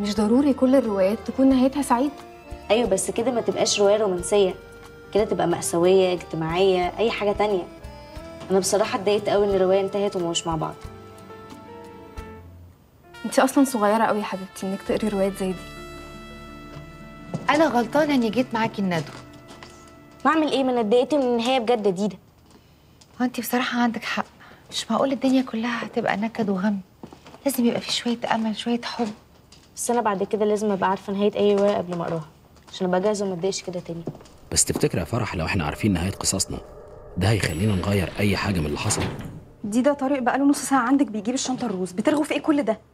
مش ضروري كل الروايات تكون نهايتها سعيدة ايوه بس كده ما تبقاش روايه رومانسيه كده تبقى مأساوية اجتماعية أي حاجة تانية أنا بصراحة اتضايقت قوي إن الرواية انتهت وما مش مع بعض انت اصلا صغيرة قوي يا حبيبتي انك تقري روايات زي دي انا غلطانه اني جيت معاكي الندوه ما أعمل إيه ما أنا اتضايقت من النهاية بجد ديدة هو انت بصراحه عندك حق مش معقول الدنيا كلها هتبقى نكد وغم لازم يبقى في شويه امل شويه حب بس أنا بعد كده لازم أبقى عارفة نهاية أي رواية قبل ما أقراها عشان أبقى جاهزة وما اتضايقش كده تاني بس تفتكر يا فرح لو احنا عارفين نهايه قصصنا ده هيخلينا نغير اي حاجه من اللي حصل دي ده طارق بقاله نص ساعة عندك بيجيب الشنطة الروز بترغوا في ايه كل ده؟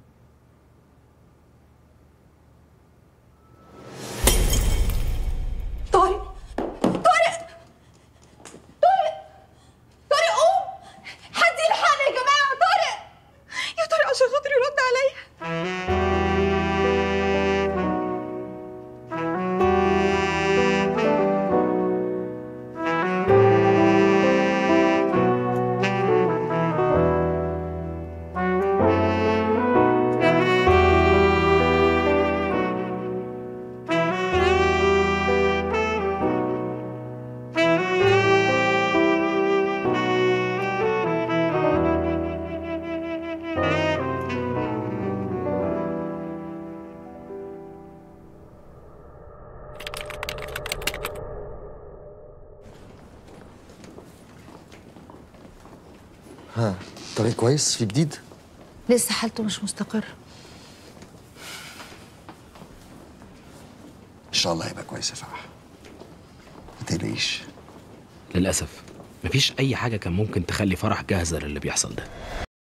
طارق طارق طارق طارق قوم حد يلحقنا يا جماعة طارق يا طارق عشان خاطري رد عليا ها طريق كويس في جديد لسه حالته مش مستقر ان شاء الله هيبقى كويس يا فرح ما تقلقيش للاسف مفيش اي حاجه كان ممكن تخلي فرح جاهزه للي بيحصل ده